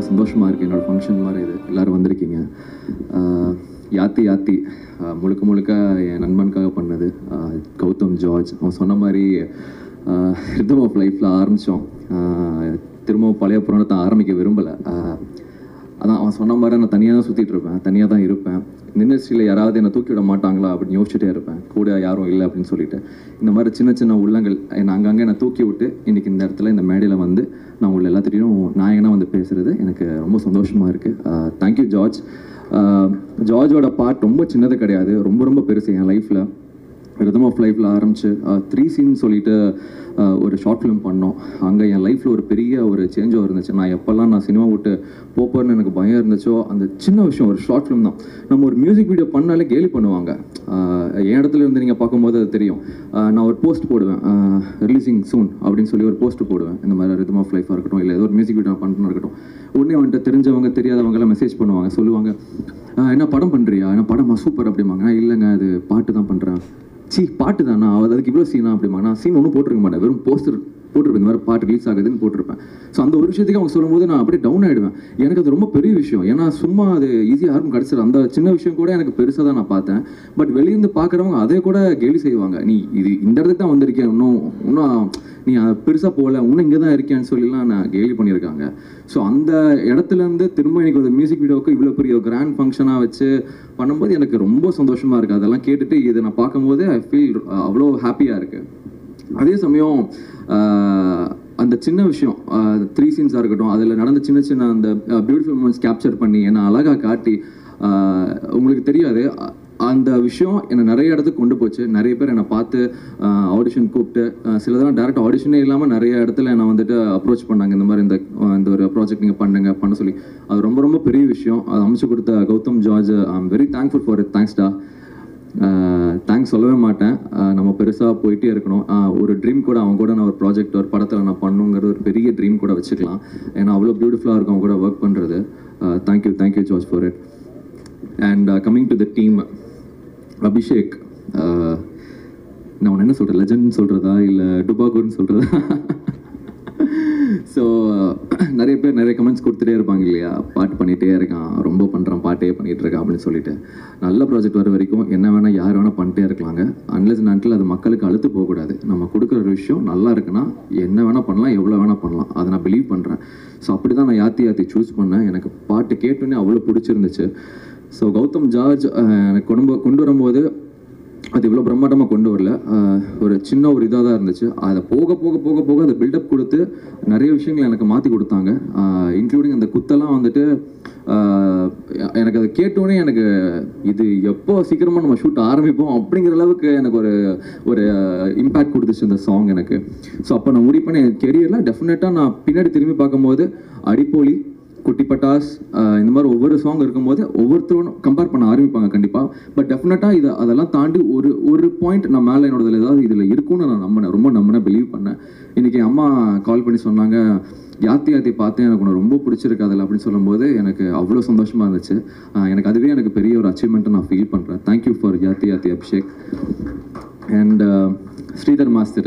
ரொம்ப சந்தோஷமாக இருக்குது என்னோடய ஃபங்க்ஷன் மாதிரி இது எல்லோரும் வந்திருக்கீங்க ஆஹ் யாத்தி யாத்தி ஆஹ் முழுக்க முழுக்க என் நண்பனுக்காக பண்ணது ஆஹ் கௌதம் ஜார்ஜ் அவன் சொன்ன மாதிரி ரிதம் ஆஃப் லைஃப்பில் ஆரம்பித்தோம் திரும்பவும் பழைய புராணத்தை ஆரம்பிக்க விரும்பலை அதான் அவன் சொன்ன மாதிரி நான் தனியாக தான் சுற்றிட்டு இருப்பேன் தனியாக தான் இருப்பேன் இண்டஸ்ட்ரியில் யாராவது என்னை தூக்கி விட மாட்டாங்களா அப்படின்னு யோசிச்சுட்டே இருப்பேன் கூட யாரும் இல்லை அப்படின்னு சொல்லிட்டு இந்த மாதிரி சின்ன சின்ன உள்ளங்கள் என்னை அங்கங்கே என்னை தூக்கி விட்டு இன்னைக்கு இந்த இடத்துல இந்த மேடையில் வந்து நான் உங்களை எல்லாத்திட்டையும் நாயகனாக வந்து பேசுகிறது எனக்கு ரொம்ப சந்தோஷமாக இருக்குது தேங்க்யூ ஜார்ஜ் ஆஹ் ஜார்ஜோட பார்ட் ரொம்ப சின்னது கிடையாது ரொம்ப ரொம்ப பெருசு என் லைஃப்பில் ரிதம் ஆஃப் லைஃப்பில் ஆரம்பிச்சு த்ரீ சீன் சொல்லிட்டு ஆஹ் ஒரு ஷார்ட் ஃபிலிம் பண்ணோம் அங்கே என் லைஃப்பில் ஒரு பெரிய ஒரு சேஞ்ச் இருந்துச்சு நான் எப்போல்லாம் நான் சினிமா விட்டு போப்போன்னு எனக்கு பயம் இருந்துச்சோ அந்த சின்ன விஷயம் ஒரு ஷார்ட் ஃபிலிம் தான் நம்ம ஒரு மியூசிக் வீடியோ பண்ணாலே கேலி பண்ணுவாங்க ஆஹ் என் இடத்துல இருந்து நீங்கள் பார்க்கும்போது அது தெரியும் ஆஹ் நான் ஒரு போஸ்ட் போடுவேன் ரிலீசிங் சூன் அப்படின்னு சொல்லி ஒரு போஸ்ட் போடுவேன் இந்த மாதிரி ரிதம் ஆஃப் லைஃபாக இருக்கட்டும் இல்லை ஏதோ ஒரு மியூசிக் வீடியோ பண்ணுறா இருக்கட்டும் உடனே வந்துட்டு தெரிஞ்சவங்க தெரியாதவங்க எல்லாம் மெசேஜ் பண்ணுவாங்க சொல்லுவாங்க ஆஹ் என்ன படம் பண்ணுறியா என்ன படமா சூப்பர் அப்படிம்பாங்க நான் இல்லைங்க அது பாட்டு தான் பண்ணுறேன் சீ பாட்டு தானா அது அதுக்கு இவ்வளோ சீனா அப்படிமா நான் சீன் ஒன்றும் போட்டிருக்க மாட்டேன் வெறும் போஸ்டர் போட்டிருப்பேன் இந்த மாதிரி பாட்டு ரிலீஸ் ஆகுதுன்னு போட்டிருப்பேன் ஸோ அந்த ஒரு விஷயத்துக்கு அவங்க சொல்லும்போது நான் அப்படியே டவுன் ஆகிடுவேன் எனக்கு அது ரொம்ப பெரிய விஷயம் ஏன்னா சும்மா அது ஈஸியாக யாருக்கும் கிடச்சிடும் அந்த சின்ன விஷயம் கூட எனக்கு பெருசாக தான் நான் பார்த்தேன் பட் வெளியிருந்து பார்க்குறவங்க அதை கூட கேலி செய்வாங்க நீ இது இந்த இடத்துக்கு தான் வந்திருக்கேன் இன்னும் இன்னும் நீ பெருசாக போகல இன்னும் இங்கே தான் இருக்கேன்னு சொல்லிலாம் நான் கேலி பண்ணியிருக்காங்க ஸோ அந்த இடத்துலேருந்து திரும்ப எனக்கு ஒரு மியூசிக் வீடியோவுக்கு இவ்வளோ பெரிய கிராண்ட் ஃபங்க்ஷனாக வச்சு பண்ணும்போது எனக்கு ரொம்ப சந்தோஷமாக இருக்குது அதெல்லாம் கேட்டுட்டு இதை நான் பார்க்கும்போது ஐ ஃபீல் அவ்வளோ ஹாப்பியாக இருக்குது அதே சமயம் ஆஹ், அந்த சின்ன விஷயம் த்ரீ சீன்ஸாக இருக்கட்டும் அதில் நடந்த சின்ன சின்ன அந்த பியூட்டிஃபுல் மூமெண்ட்ஸ் கேப்சர் பண்ணி என்னை அழகாக காட்டி ஆஹ், உங்களுக்கு தெரியாது அ- அந்த விஷயம் என்னை நிறைய இடத்துக்கு கொண்டு போச்சு நிறைய பேர் என்னை பார்த்து ஆடிஷன் கூப்பிட்டு ஆஹ், சிலதெல்லாம் டேரக்ட் ஆடிஷனே இல்லாமல் நிறைய இடத்துல என்னை வந்துட்டு அப்ரோச் பண்ணாங்க இந்த மாதிரி இந்த ஆஹ், இந்த ஒரு ப்ராஜெக்ட் நீங்கள் பண்ணுங்க பண்ண சொல்லி அது ரொம்ப ரொம்ப பெரிய விஷயம் அது அமைச்சு கொடுத்த Gautham George I am very thankful for it தேங்க்ஸ்டா தேங்க்ஸ் சொல்லவே மாட்டேன் ஆஹ் நம்ம பெருசாக போயிட்டே இருக்கணும் ஆஹ் ஒரு ட்ரீம் கூட அவங்க கூட நான் ஒரு ப்ராஜெக்ட் ஒரு படத்தில் நான் பண்ணுங்கிறது ஒரு பெரிய ட்ரீம் கூட வச்சுக்கலாம் ஏன்னா அவ்வளோ பியூட்டிஃபுல்லாக இருக்கும் அவங்க கூட ஒர்க் பண்ணுறது thank you thank you George for it and coming to the team Abhishek ஆஹ் நான் உன்னை என்ன சொல்கிறேன் லெஜண்ட் சொல்கிறதா இல்லை டுபாகூர்னு சொல்கிறதா ஸோ நிறைய பேர் நிறைய கமெண்ட்ஸ் கொடுத்துட்டே இருப்பாங்க இல்லையா பாட்டு பண்ணிகிட்டே இருக்கான் ரொம்ப பண்ணுறான் பாட்டே பண்ணிகிட்டு இருக்கான் அப்படின்னு சொல்லிட்டு நல்ல ப்ராஜெக்ட் வர வரைக்கும் என்ன வேணால் யார் வேணால் பண்ணிட்டே இருக்கலாங்க அன்லஸ் நாட்டில் அது மக்களுக்கு அழுத்து போகக்கூடாது நம்ம கொடுக்குற ஒரு விஷயம் நல்லா இருக்குன்னா என்ன வேணால் பண்ணலாம் எவ்வளோ வேணால் பண்ணலாம் அதை நான் பிலீவ் பண்ணுறேன் ஸோ அப்படி தான் நான் யாத்தி யாத்தி சூஸ் பண்ணேன் எனக்கு பாட்டு கேட்டோன்னே அவ்வளோ பிடிச்சிருந்துச்சு ஸோ கௌதம் ஜார்ஜ் அஹ், எனக்கு கொண்டு கொண்டு வரும்போது அது இவ்வளோ பிரம்மாண்டமாக கொண்டு வரல ஆஹ் ஒரு சின்ன ஒரு இதாக தான் இருந்துச்சு அதை போக போக போக போக அதை பில்டப் கொடுத்து நிறைய விஷயங்களை எனக்கு மாற்றி கொடுத்தாங்க இன்க்ளூடிங் அந்த குத்தெல்லாம் வந்துட்டு ஆஹ் எனக்கு அதை கேட்டோன்னே எனக்கு இது எப்போ சீக்கிரமாக நம்ம ஷூட் ஆரம்பிப்போம் அப்படிங்கிற அளவுக்கு எனக்கு ஒரு ஒரு இம்பேக்ட் கொடுத்துச்சு இந்த சாங் எனக்கு ஸோ அப்போ நான் முடிவு பண்ண என் கெரியரில் டெஃபினட்டாக நான் பின்னாடி திரும்பி பார்க்கும்போது அடிப்பொலி குட்டி பட்டாஸ் ஆஹ் இந்த மாதிரி ஒவ்வொரு சாங் இருக்கும்போது ஒவ்வொருத்தரும் கம்பேர் பண்ண ஆரம்பிப்பாங்க கண்டிப்பாக பட் டெஃபினட்டாக இதை அதெல்லாம் தாண்டி ஒரு ஒரு பாயிண்ட் நான் மேலே என்னோட ஏதாவது இதில் இருக்கும்னு நான் நம்பினேன் ரொம்ப நம்பினேன் பிலீவ் பண்ணேன் இன்றைக்கி அம்மா கால் பண்ணி சொன்னாங்க யாத்தி யாத்தி பார்த்தேன் எனக்கு உனக்கு ரொம்ப பிடிச்சிருக்கு அதில் அப்படின்னு சொல்லும்போது எனக்கு அவ்வளோ சந்தோஷமாக இருந்துச்சு ஆஹ் எனக்கு அதுவே எனக்கு பெரிய ஒரு அச்சீவ்மெண்ட்டை நான் ஃபீல் பண்ணுறேன் thank you for Yaathi Yaathi Abhishek and Sridhar master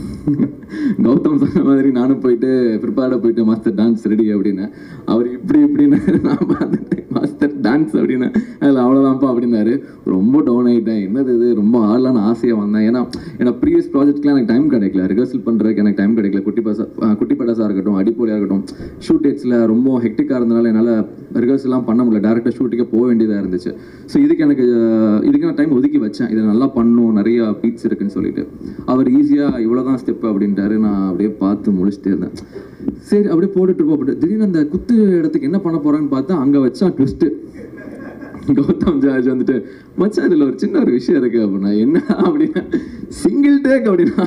Gautham சொன்ன மாதிரி நானும் போயிட்டு ப்ரிப்பேர்டாக போயிட்டு மாஸ்டர் டான்ஸ் ரெடி அப்படின்னு அவர் இப்படி இப்படின்னு நான் பார்த்துட்டு மாஸ்டர் டான்ஸ் அப்படின்னு அதில் அவ்வளோதான்ப்பா அப்படின்னாரு ரொம்ப டவுன் ஆகிட்டேன் என்னது இது ரொம்ப ஆடலான்னு ஆசையாக வந்தேன் ஏன்னா ஏன்னா ப்ரீவியஸ் ப்ராஜெக்ட்லாம் எனக்கு டைம் கிடைக்கல ரிஹர்சல் பண்ணுறதுக்கு எனக்கு டைம் கிடைக்கல குட்டி பசா அஹ் குட்டி பட்டாஸாக இருக்கட்டும் அடிப்பொலியாக இருக்கட்டும் ஷூட் டேட்ஸில் ரொம்ப ஹெக்டிக்காக இருந்தனால என்னால் ரிஹர்சல்லாம் பண்ண முடியல டேரெக்டாக ஷூட்டுக்கே போக வேண்டியதாக இருந்துச்சு ஸோ இதுக்கு எனக்கு அஹ், இதுக்கு நான் டைம் ஒதுக்கி வச்சேன் இதை நல்லா பண்ணணும் நிறைய பீட்ஸ் இருக்குன்னு சொல்லிட்டு அவர் ஈஸியாக இவ்வளோதான் ஸ்டெப் அப்படின்ட்டாரு நான் அப்படியே பார்த்து முடிச்சுட்டே இருந்தேன் சரி அப்படியே போட்டுட்டு இருப்போம் அப்படி திடீர்னு அந்த குத்து இடத்துக்கு என்ன பண்ண போறான்னு பார்த்தா அங்கே வச்சா ட்விஸ்ட்டு கௌதம் ஜார்ஜ் வந்துட்டு மச்சான் இதில் ஒரு சின்ன ஒரு விஷயம் இருக்கு அப்படின்னா என்ன அப்படின்னா சிங்கிள் டேக் அப்படின்னா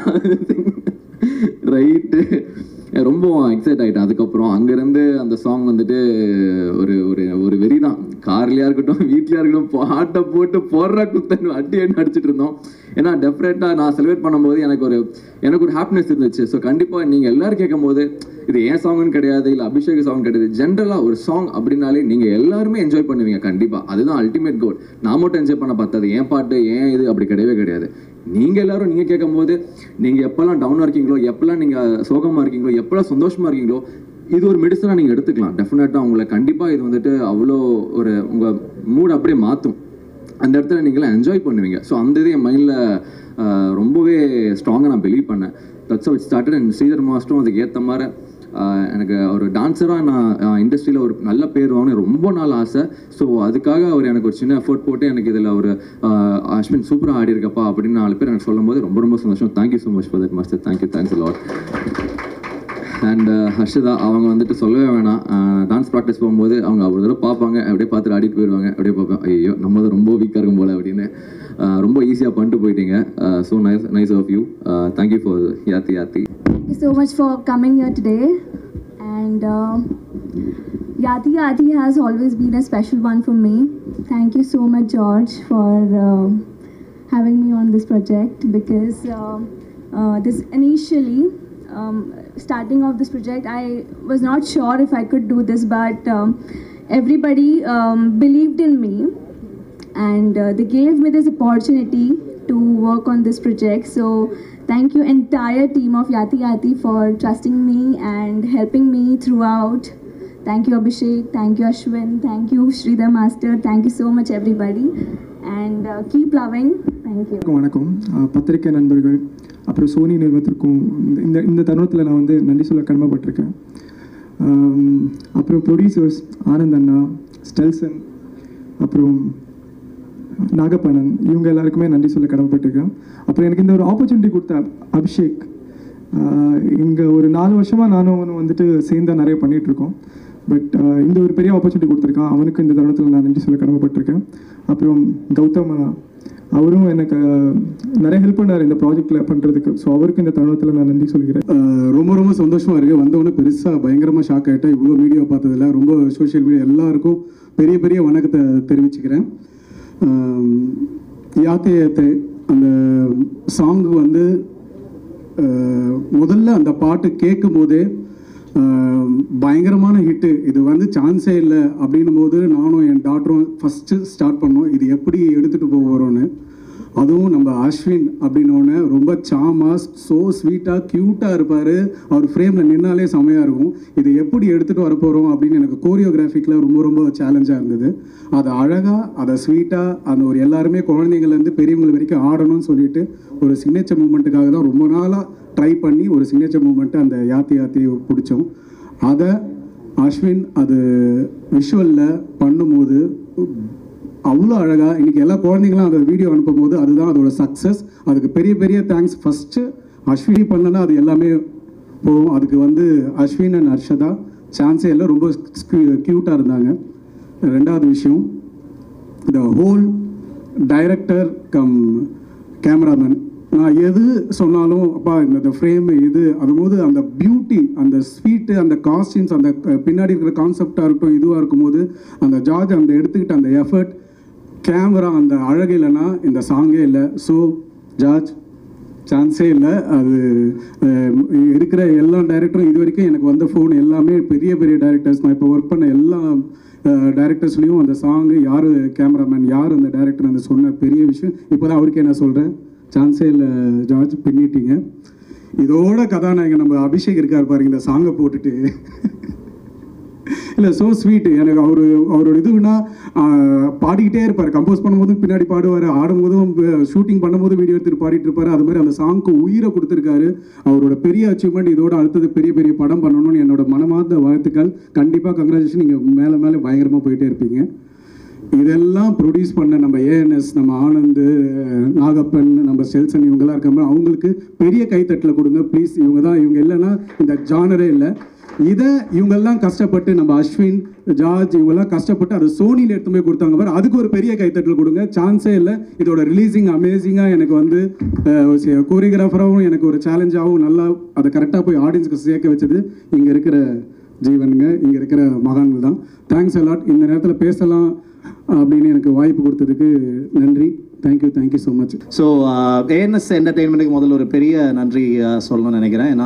ரைட்டு ரொம்ப எக்ஸைட் ஆகிட்டேன் அதுக்கப்புறம் அங்கேருந்து அந்த சாங் வந்துட்டு ஒரு ஒரு ஒரு வெறி தான் கார்லையாக இருக்கட்டும் வீட்லையாக இருக்கட்டும் பாட்டை போட்டு போடுற குத்தன் அடி அடி அடிச்சிட்டு இருந்தோம் ஏன்னா டெஃபினட்டாக நான் செலிப்ரேட் பண்ணும்போது எனக்கு ஒரு எனக்கு ஒரு ஹாப்பினஸ் இருந்துச்சு ஸோ கண்டிப்பாக நீங்கள் எல்லாரும் கேட்கும்போது இது ஏன் சாங்னு கிடையாது இல்லை அபிஷேக் சாங் கிடையாது ஜென்ரலாக ஒரு சாங் அப்படின்னாலே நீங்கள் எல்லாருமே என்ஜாய் பண்ணுவீங்க கண்டிப்பாக அதுதான் அல்டிமேட் கோல் நான் மட்டும் என்ஜாய் பண்ண பார்த்தது ஏன் பாட்டு ஏன் இது அப்படி கிடையவே கிடையாது நீங்கள் எல்லாரும் நீங்கள் கேட்கும்போது நீங்கள் எப்போல்லாம் டவுனாக இருக்கீங்களோ எப்போல்லாம் நீங்கள் சோகமாக இருக்கீங்களோ எப்போல்லாம் சந்தோஷமாக இருக்கீங்களோ இது ஒரு மெடிசனாக நீங்கள் எடுத்துக்கலாம் டெஃபினட்டாக உங்களை கண்டிப்பாக இது வந்துட்டு அவ்வளோ ஒரு உங்கள் மூட் அப்படியே மாற்றும் அந்த இடத்துல நீங்களாம் என்ஜாய் பண்ணுவீங்க ஸோ அந்த இது என் மைண்டில் ரொம்பவே ஸ்ட்ராங்காக நான் பிலீவ் பண்ணேன் that's it started and Sridhar மாஸ்டரும் அதுக்கு ஏற்ற மாதிரி ஆஹ் எனக்கு ஒரு டான்ஸராக நான் இண்டஸ்ட்ரியில் ஒரு நல்ல பேர் வாங்கணும் ரொம்ப நாள் ஆசை ஸோ அதுக்காக அவர் எனக்கு ஒரு சின்ன எஃபோர்ட் போட்டு எனக்கு இதில் ஒரு ஆஹ் அஸ்வின் சூப்பராக ஆடி இருக்கப்பா அப்படின்னு நாலு பேர் எனக்கு சொல்லும்போது ரொம்ப ரொம்ப சந்தோஷம் thank you so much for that master thank you thanks lot and Harshitha அவங்க வந்துட்டு சொல்லவே வேணாம் டான்ஸ் ப்ராக்டிஸ் போகும்போது அவங்க ஒரு தடவை பார்ப்பாங்க அப்படியே பார்த்துட்டு ஆடிட்டு போயிடுவாங்க அப்படியே பார்ப்பேன் ஐயோ நம்ம தான் ரொம்ப வீக்காக இருக்கும் போல அப்படின்னு ஆஹ் ரொம்ப ஈஸியாக பண்ணிட்டு போயிட்டீங்க so nice nice of you thank you for Yaathi Yaathi Thank you so much for coming here today. And uh, Yati Yati has always been a special one for me. Thank you so much, George, for uh, having me on this project because uh, uh, this initially. Um, starting off this project, I was not sure if I could do this, but um, everybody um, believed in me and uh, they gave me this opportunity to work on this project so thank you entire team of yati yati for trusting me and helping me throughout thank you abhishek thank you ashwin thank you sridhar master thank you so much everybody and uh, keep loving thank you வணக்கம் வணக்கம் அஹ் பத்திரிகை நண்பர்கள் அப்புறம் Sony நிறுவனத்திற்கும் இந்த- இந்த இந்த தருணத்தில் நான் வந்து நன்றி சொல்ல கடமைப்பட்டிருக்கேன் ஆம், அப்புறம் ப்ரொடியூசர்ஸ் ஆனந்த் அண்ணா ஸ்டெல்சன் அப்புறம் நாகப்பண்ணன் இவங்க எல்லாருக்குமே நன்றி சொல்ல கடமைப்பட்டிருக்கேன் அப்புறம் எனக்கு இந்த ஒரு ஆப்பர்ச்சுனிட்டி கொடுத்த அப்- அபிஷேக் இங்கே ஒரு நாலு வருஷமாக நானும் அவனும் வந்துட்டு சேர்ந்து நிறைய பண்ணிட்டு இருக்கோம் பட் இந்த ஒரு பெரிய ஆப்பர்ச்சுனிட்டி கொடுத்துருக்கான் அவனுக்கு இந்த தருணத்தில் நான் நன்றி சொல்ல கடமைப்பட்டிருக்கேன் அப்புறம் கௌதம் அண்ணா அவரும் எனக்கு அஹ், நிறைய ஹெல்ப் பண்ணார் இந்த ப்ராஜெக்டில் பண்ணுறதுக்கு ஸோ அவருக்கு இந்த தருணத்தில் நான் நன்றி சொல்கிறேன் ஆஹ் ரொம்ப ரொம்ப சந்தோஷமா இருக்கு வந்தவொடனே பெருசா பயங்கரமா ஷாக் ஆயிட்டேன் இவ்வளோ வீடியோ பார்த்ததுல ரொம்ப சோஷியல் மீடியா எல்லாருக்கும் பெரிய பெரிய வணக்கத்தை தெரிவிச்சுக்கிறேன் ஆம், யாத்தே யாத்தே அந்த சாங் வந்து ஆஹ், முதல்ல அந்த பாட்டு கேட்கும் போதே ஆஹ், பயங்கரமான ஹிட்டு இது வந்து சான்ஸே இல்லை அப்படின்னும் போது நானும் என் டாக்டரும் ஃபஸ்ட்டு ஸ்டார்ட் பண்ணோம் இது எப்படி எடுத்துகிட்டு போக போகிறோன்னு அதுவும் நம்ம அஸ்வின் அப்படின்னோடனே ரொம்ப சாமா ஸோ ஸ்வீட்டாக க்யூட்டாக இருப்பார் அவர் ஃப்ரேமில் நின்னாலே செமையாக இருக்கும் இது எப்படி எடுத்துகிட்டு வர போகிறோம் அப்படின்னு எனக்கு கோரியோகிராஃபிக்கில் ரொம்ப ரொம்ப சேலஞ்சாக இருந்தது அதை அழகாக அதை ஸ்வீட்டாக அந்த ஒரு எல்லாருமே குழந்தைங்கள்லேருந்து பெரியவங்க வரைக்கும் ஆடணும்னு சொல்லிட்டு ஒரு சிக்னேச்சர் மூமெண்ட்டுக்காக தான் ரொம்ப நாளாக ட்ரை பண்ணி ஒரு சிக்னேச்சர் மூமெண்ட்டு அந்த யாத்தி யாத்தி பிடிச்சோம் அதை அஸ்வின் அது விஷுவலில் பண்ணும்போது அவ்வளோ அழகாக இன்னைக்கு எல்லா குழந்தைங்களும் அந்த வீடியோ அனுப்பும்போது அதுதான் அதோட சக்ஸஸ் அதுக்கு பெரிய பெரிய தேங்க்ஸ் ஃபஸ்ட்டு அஸ்வினி பண்ணனா அது எல்லாமே போகும் அதுக்கு வந்து அஸ்வின் அண்ட் ஹர்ஷதா சான்ஸே இல்லை ரொம்ப க்யூட்டாக இருந்தாங்க ரெண்டாவது விஷயம் the whole director cum cameraman நான் எது சொன்னாலும் அப்பா இந்த ஃப்ரேம் இது அதுபோது அந்த பியூட்டி அந்த ஸ்வீட்டு அந்த காஸ்டியூம்ஸ் அந்த அஹ், பின்னாடி இருக்கிற கான்செப்டாக இருக்கட்டும் இதுவாக இருக்கும்போது அந்த ஜார்ஜ் அந்த எடுத்துக்கிட்ட அந்த எஃபர்ட் கேமரா அந்த அழகு இல்லைன்னா இந்த சாங்கே இல்லை ஸோ ஜார்ஜ் சான்ஸே இல்லை அது அஹ், இருக்கிற எல்லா டைரக்டரும் இது வரைக்கும் எனக்கு வந்த ஃபோன் எல்லாமே பெரிய பெரிய டைரக்டர்ஸ் நான் இப்போ ஒர்க் பண்ண எல்லா டைரக்டர்ஸ்லேயும் அந்த சாங்கு யார் கேமராமேன் யார் அந்த டைரக்டர் அந்த சொன்ன பெரிய விஷயம் இப்போ தான் அவருக்கே நான் சொல்கிறேன் சான்ஸே இல்லை ஜார்ஜ் பின்னிட்டீங்க இதோட கதாநாயகன் நம்ம அபிஷேக் இருக்கார் பாருங்க இந்த சாங்கை போட்டுட்டு இல்லை ஸோ ஸ்வீட் எனக்கு அவர் அவரோட இதுனா பாடிக்கிட்டே இருப்பார் கம்போஸ் பண்ணும்போதும் பின்னாடி பாடுவார் ஆடும்போதும் ஷூட்டிங் பண்ணும்போது வீடியோ எடுத்துட்டு பாடிட்டு இருப்பார் அது மாதிரி அந்த சாங்க்கு உயிரை கொடுத்துருக்காரு அவரோட பெரிய அச்சீவ்மெண்ட் இதோட அடுத்தது பெரிய பெரிய படம் பண்ணணும்னு என்னோட மனமார்ந்த வாழ்த்துக்கள் கண்டிப்பாக கங்க்ராச்சுலேஷன் நீங்கள் மேலே மேலே பயங்கரமாக போயிட்டே இருப்பீங்க இதெல்லாம் ப்ரொடியூஸ் பண்ண நம்ம ஏஎன்எஸ் நம்ம ஆனந்த் நாகப்பன் நம்ம செல்சன் இவங்கெல்லாம் இருக்காங்க அவங்களுக்கு பெரிய கைத்தட்டல கொடுங்க ப்ளீஸ் இவங்க தான் இவங்க இல்லைன்னா இந்த ஜானரே இல்லை இதை இவங்கெல்லாம் கஷ்டப்பட்டு நம்ம அஸ்வின் ஜார்ஜ் இவங்கெல்லாம் கஷ்டப்பட்டு அதை சோனியில் எடுத்து போய் கொடுத்தாங்க பாரு அதுக்கு ஒரு பெரிய கைத்தட்டல் கொடுங்க சான்ஸே இல்லை இதோட ரிலீசிங் அமேசிங்காக எனக்கு வந்து கோரியோகிராஃபராகவும் எனக்கு ஒரு சேலஞ்சாகவும் நல்லா அதை கரெக்டாக போய் ஆடியன்ஸ்க்கு சேர்க்க வச்சது இங்கே இருக்கிற ஜீவனுங்க இங்கே இருக்கிற மகான்கள் தான் தேங்க்ஸ் அலாட் இந்த நேரத்தில் பேசலாம் அப்படின்னு எனக்கு வாய்ப்பு கொடுத்ததுக்கு நன்றி thank you thank you so much so ANS என்டர்டெயின்மெண்ட்டுக்கு முதல்ல ஒரு பெரிய நன்றி uh, சொல்லணும்னு நினைக்கிறேன் ஏன்னா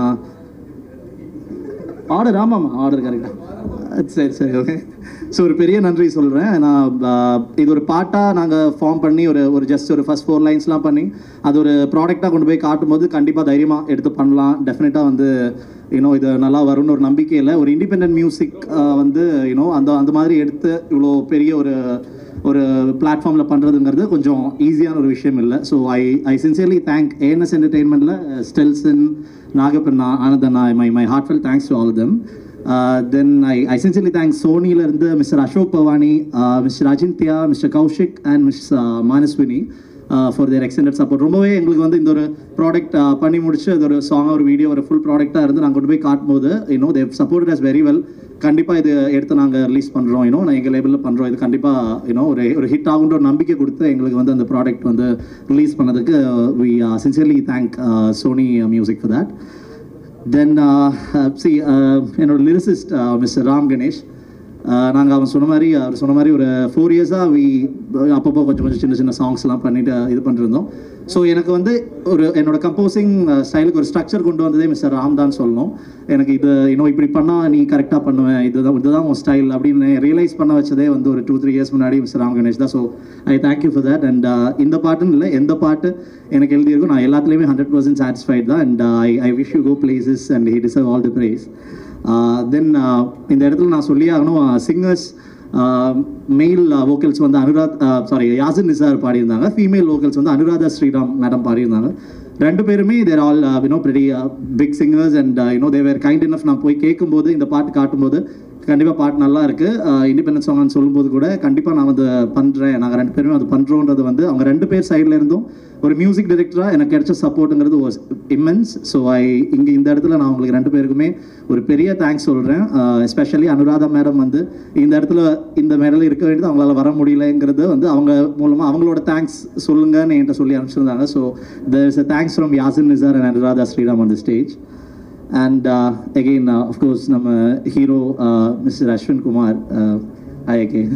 ஆர்டர் ஆமாம் ஆர்டர் கரெக்டாக சரி சரி ஓகே ஸோ ஒரு பெரிய நன்றி சொல்கிறேன் நான் uh, இது ஒரு பாட்டாக நாங்கள் ஃபார்ம் பண்ணி ஒரு ஒரு ஜஸ்ட் ஒரு ஃபஸ்ட் ஃபோர் லைன்ஸ்லாம் பண்ணி அது ஒரு ப்ராடக்டாக கொண்டு போய் காட்டும்போது கண்டிப்பாக தைரியமாக எடுத்து பண்ணலாம் டெஃபினட்டாக வந்து யூனோ இது நல்லா வரும்னு ஒரு நம்பிக்கையில் ஒரு இண்டிபெண்ட் மியூசிக் வந்து யூனோ அந்த அந்த மாதிரி எடுத்து இவ்வளோ பெரிய ஒரு ஒரு பிளாட்ஃபார்மில் பண்ணுறதுங்கிறது கொஞ்சம் ஈஸியான ஒரு விஷயம் இல்லை so I I sincerely thank ANS என்டர்டெயின்மெண்ட்டில் ஸ்டெல்சன் நாகப்பண்ணா ஆனந்தண்ணா my my heartful thanks to all them then I I sincerely thank சோனியிலேருந்து mister Ashok Bhavani mister Ajinthya mister Kaushik and miss Manaswini for their extended support ரொம்பவே எங்களுக்கு வந்து இந்த ஒரு ப்ராடக்ட் பண்ணி முடிச்சு அது ஒரு சாங் ஒரு வீடியோ ஒரு ஃபுல் ப்ராடக்டாக இருந்து நாங்கள் கொண்டு போய் காட்டும்போது you know they've support as very well கண்டிப்பாக இது எடுத்து நாங்கள் ரிலீஸ் பண்ணுறோம் யூனோ நான் எங்கள் லேபிளில் பண்ணுறோம் இது கண்டிப்பாக யூனோ ஒரு ஒரு ஹிட் ஆகுன்ற ஒரு நம்பிக்கை கொடுத்து எங்களுக்கு வந்து அந்த ப்ராடக்ட் வந்து ரிலீஸ் பண்ணதுக்கு we sincerely thank Sony music for that then சி என்னோட லிரிசிஸ்ட் மிஸ்டர் ராம் கணேஷ் நாங்கள் அவன் சொன்ன மாதிரி அவர் சொன்ன மாதிரி ஒரு ஃபோர் இயர்ஸாக வி அப்பப்போ கொஞ்சம் கொஞ்சம் சின்ன சின்ன சாங்ஸ்லாம் பண்ணிட்டு இது பண்ணிருந்தோம் ஸோ எனக்கு வந்து ஒரு என்னோட கம்போசிங் ஸ்டைலுக்கு ஒரு ஸ்ட்ரக்சர் கொண்டு வந்ததே மிஸ்டர் ராம் தான் சொல்லணும் எனக்கு இது இன்னும் இப்படி பண்ணால் நீ கரெக்டாக பண்ணுவேன் இதுதான் இதுதான் உன் ஸ்டைல் அப்படின்னு ரியலைஸ் பண்ண வச்சதே வந்து ஒரு டூ த்ரீ இயர்ஸ் முன்னாடி மிஸ்டர் ராம் கணேஷ் தான் so I thank you for that and இந்த பாட்டுன்னு இல்லை எந்த பாட்டு எனக்கு எழுதியிருக்கோ நான் எல்லாத்துலேயுமே ஹண்ட்ரட் பர்சன்ட் சாட்டிஸ்ஃபைட் தான் and I I wish you go places and he deserve all the praise then இந்த இடத்துல நான் சொல்லி ஆகணும் சிங்கர்ஸ் மெயில் வோக்கல்ஸ் வந்து அனுராத் சாரி யாசின் நிசார் பாடியிருந்தாங்க ஃபீமேல் வோக்கல்ஸ் வந்து அனுராதா ஸ்ரீராம் மேடம் பாடியிருந்தாங்க ரெண்டு பேருமே they're all you know pretty big singers and you know they're kind enough நான் போய் கேட்கும்போது இந்த பாட்டு காட்டும்போது கண்டிப்பாக பாட்டு நல்லா இருக்கு இண்டிபெண்டன்ஸ் சாங்னு சொல்லும்போது கூட கண்டிப்பாக நான் வந்து பண்ணுறேன் நாங்கள் ரெண்டு பேருமே அது பண்ணுறோன்றது வந்து அவங்க ரெண்டு பேர் சைடில் இருந்தும் ஒரு மியூசிக் டைரக்டராக எனக்கு கிடைச்ச சப்போர்ட்டுங்கிறது வாஸ் இம்மென்ஸ் ஸோ ஐ இங்கே இந்த இடத்துல நான் உங்களுக்கு ரெண்டு பேருக்குமே ஒரு பெரிய தேங்க்ஸ் சொல்கிறேன் எஸ்பெஷலி அனுராதா மேடம் வந்து இந்த இடத்துல இந்த மேடையில் இருக்க வேண்டியது அவங்களால வர முடியலங்கிறது வந்து அவங்க மூலமாக அவங்களோட தேங்க்ஸ் சொல்லுங்கன்னு என்கிட்ட சொல்லி அனுப்பிச்சிருந்தாங்க so there is a thanks from Yasin Nisar and Anuradha Sriram on the stage and again of course நம்ம hero mister Ashwin Kumar I again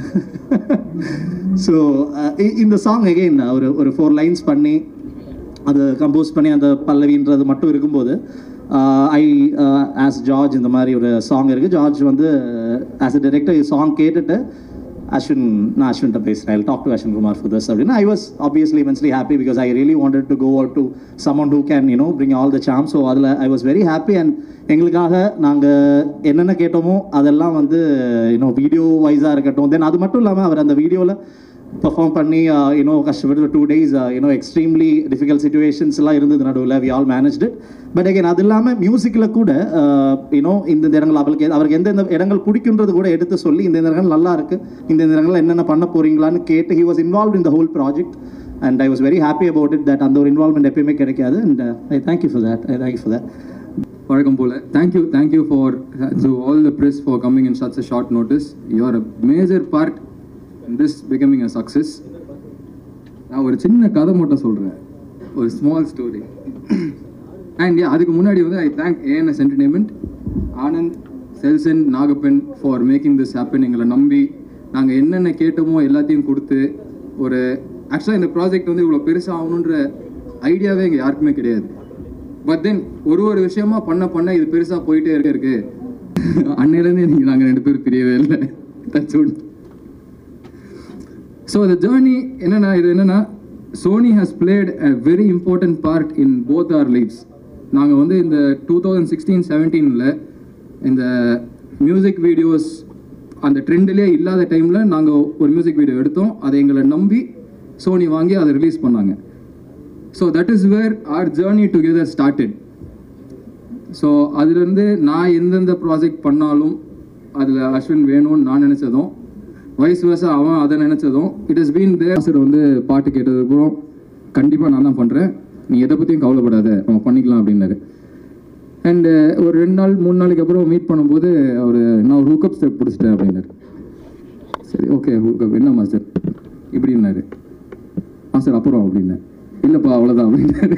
so இந்த சாங் அகெயின் ஒரு ஒரு ஃபோர் லைன்ஸ் பண்ணி அது கம்போஸ் பண்ணி அந்த பல்லவின்றது மட்டும் இருக்கும்போது ஐ ஆஸ் ஜார்ஜ் இந்த மாதிரி ஒரு சாங் இருக்குது ஜார்ஜ் வந்து ஆஸ் அ டைரக்டர் சாங் கேட்டுட்டு அஸ்வின் நான் அஸ்வின்ட்ட பேசுகிறேன் talk to Ashwin Kumar for this அப்படின்னு I was obviously immensely happy because I really wanted to go out to someone who can you know bring all the same so அதில் I was very happy and எங்களுக்காக நாங்கள் என்னென்ன கேட்டோமோ அதெல்லாம் வந்து you know video வைஸாக இருக்கட்டும் தென் அது மட்டும் இல்லாமல் அவர் அந்த வீடியோவில் பெர்ஃபார்ம் பண்ணி யூனோ கஷ்டப்பட்டு two days you know extremely difficult situations எல்லாம் இருந்தது நடுவில் we all managed but again அது இல்லாமல் மியூசிக்கில் கூட யூனோ இந்த இந்த இடங்கள் அவருக்கு அவருக்கு எந்தெந்த இடங்கள் பிடிக்குன்றது கூட எடுத்து சொல்லி இந்த இந்த இடங்கள் நல்லா இருக்கு இந்த இந்த இடங்கள் என்னென்ன பண்ண போறீங்களான்னு கேட்டு he was involve in the whole project and I was very happy about it that அந்த ஒரு இன்வால்மெண்ட் எப்பயுமே கிடைக்காது and I thank you for that I thank you for that வழக்கம் போல thank you thank you for to all the press for coming in such a short notice you are a major part in this becoming a success நான் ஒரு சின்ன கதை மட்டும் சொல்கிறேன் ஒரு small story and அதுக்கு முன்னாடி வந்து I thank ANS entertainment Anand Selson Nagappan for making this happen எங்களை நம்பி நாங்கள் என்னென்ன கேட்டோமோ எல்லாத்தையும் கொடுத்து ஒரு ஆக்சுவலாக இந்த ப்ராஜெக்ட் வந்து இவ்வளோ பெருசாக ஆகணுன்ற ஐடியாவே எங்கள் யாருக்குமே கிடையாது பட் தென் ஒரு ஒரு விஷயமா பண்ண பண்ண இது பெருசாக போயிட்டே இருக்க இருக்கு அன்னையிலேருந்து நீங்கள் நாங்கள் ரெண்டு பேரும் பிரியவே இல்லை that's one so the journey என்னன்னா இது என்னன்னா Sony has played a very important part in both our lives நாங்கள் வந்து இந்த டூ தௌசண்ட் சிக்ஸ்டீன் செவன்டீனில் இந்த மியூசிக் வீடியோஸ் அந்த ட்ரெண்ட்லேயே இல்லாத டைமில் நாங்கள் ஒரு மியூசிக் வீடியோ எடுத்தோம் அதை எங்களை நம்பி சோனி வாங்கி அதை ரிலீஸ் பண்ணாங்க so that is where our journey together started so அதுலேருந்து நான் எந்தெந்த ப்ராஜெக்ட் பண்ணாலும் அதில் அஸ்வின் வேணும்னு நான் நினச்சதும் வயசு வருஷ அவன் அதை நினச்சதும் it is been there sir வந்து பாட்டு கேட்டதுக்கப்புறம் கண்டிப்பாக நான் தான் பண்ணுறேன் நீ எதை பற்றியும் கவலைப்படாத அவன் பண்ணிக்கலாம் அப்படின்னாரு அண்டு ஒரு ரெண்டு நாள் மூணு நாளைக்கு அப்புறம் மீட் பண்ணும்போது அவர் நான் ஒரு ஹூக்கப் ஸ்டெப் பிடிச்சிட்டேன் அப்படின்னாரு சரி ஓகே ஹூக்கப் என்ன மாஸ்டர் இப்படின்னாரு மாஸ்டர் அப்புறம் அப்படின்னேன் இல்லைப்பா அவ்வளோதான் அப்படின்னாரு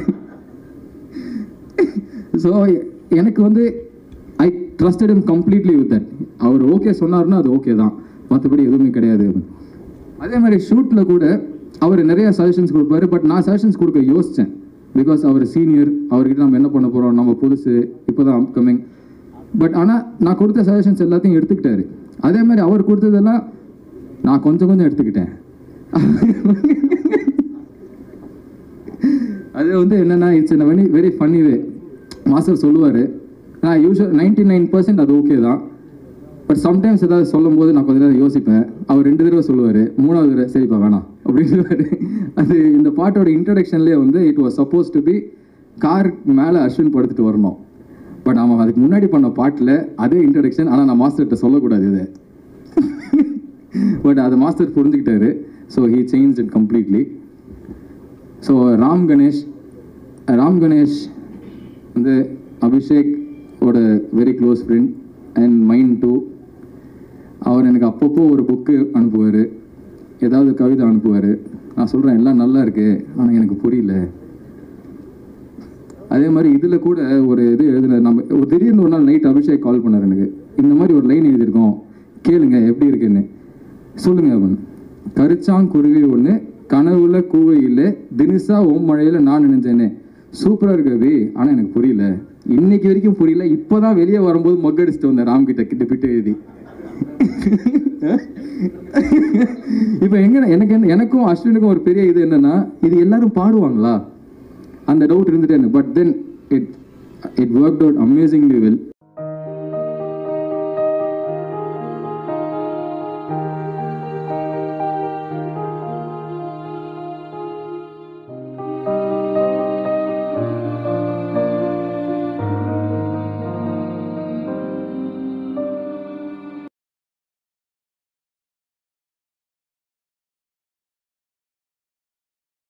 ஸோ எனக்கு வந்து I trusted him completely with that அவர் ஓகே சொன்னார்னா அது ஓகே தான் மற்றபடி எதுவுமே கிடையாது அதே மாதிரி ஷூட்டில் கூட அவர் நிறைய சஜஷன்ஸ் கொடுப்பாரு பட் நான் சஜஷன்ஸ் கொடுக்க யோசித்தேன் பிகாஸ் அவர் சீனியர் அவர்கிட்ட நம்ம என்ன பண்ண போகிறோம் நம்ம புதுசு இப்போ தான் அப்கமிங் பட் ஆனால் நான் கொடுத்த சஜஷன்ஸ் எல்லாத்தையும் எடுத்துக்கிட்டாரு அதே மாதிரி அவர் கொடுத்ததெல்லாம் நான் கொஞ்சம் கொஞ்சம் எடுத்துக்கிட்டேன் அது வந்து என்னன்னா it's very very funny way master சொல்லுவார் நான் யூஸ்வல் நைன்டி நைன் பர்சன்ட் அது ஓகே தான் பட் சம்டைம்ஸ் ஏதாவது சொல்லும் போது நான் கொஞ்ச நேரம் யோசிப்பேன் அவர் ரெண்டு தடவை சொல்லுவார் மூணாவது தடவை சரிப்பா வேணாம் அப்படின்னு சொல்லுவார் அது இந்த பாட்டோட இன்ட்ரடக்ஷன்லேயே வந்து it was suppose to be car மேலே அஸ்வின் படுத்துட்டு வரணும் பட் அவன் அதுக்கு முன்னாடி பண்ண பாட்டில் அதே இன்ட்ரடக்ஷன் ஆனால் நான் மாஸ்டர்கிட்ட சொல்லக்கூடாது இதை பட் அது மாஸ்டர் புரிஞ்சுக்கிட்டாரு so he change it completely so Ram Ganesh Ram Ganesh வந்து அபிஷேக் ஓட very close friend and mine too அவர் எனக்கு அப்பப்போ ஒரு புக்கு அனுப்புவார் ஏதாவது கவிதை அனுப்புவார் நான் சொல்கிறேன் எல்லாம் நல்லா இருக்கு ஆனால் எனக்கு புரியல அதே மாதிரி இதில் கூட ஒரு இது எழுதுன நம்ம ஒரு திடீர்னு ஒரு நாள் நைட் அபிஷேக் கால் பண்ணார் எனக்கு இந்த மாதிரி ஒரு லைன் எழுதியிருக்கோம் கேளுங்க எப்படி இருக்குன்னு சொல்லுங்க அவன் கருச்சாங்குருவி ஒன்று கனவுல கூவை இல்லை தினிசா ஓம் மழையில நான் நினைஞ்சேனே சூப்பரா இருக்கு அபி ஆனா எனக்கு புரியல இன்னைக்கு வரைக்கும் புரியல இப்போதான் வெளியே வரும்போது மக்கடிச்சுட்டு வந்தேன் ராம் கிட்ட கிட்ட பிட்டு எழுதி இப்போ எங்க எனக்கு என்ன- எனக்கும் அஸ்வினுக்கும் ஒரு பெரிய இது என்னன்னா இது எல்லாரும் பாடுவாங்களா அந்த டவுட் இருந்துட்டே but then it it work out amazingly well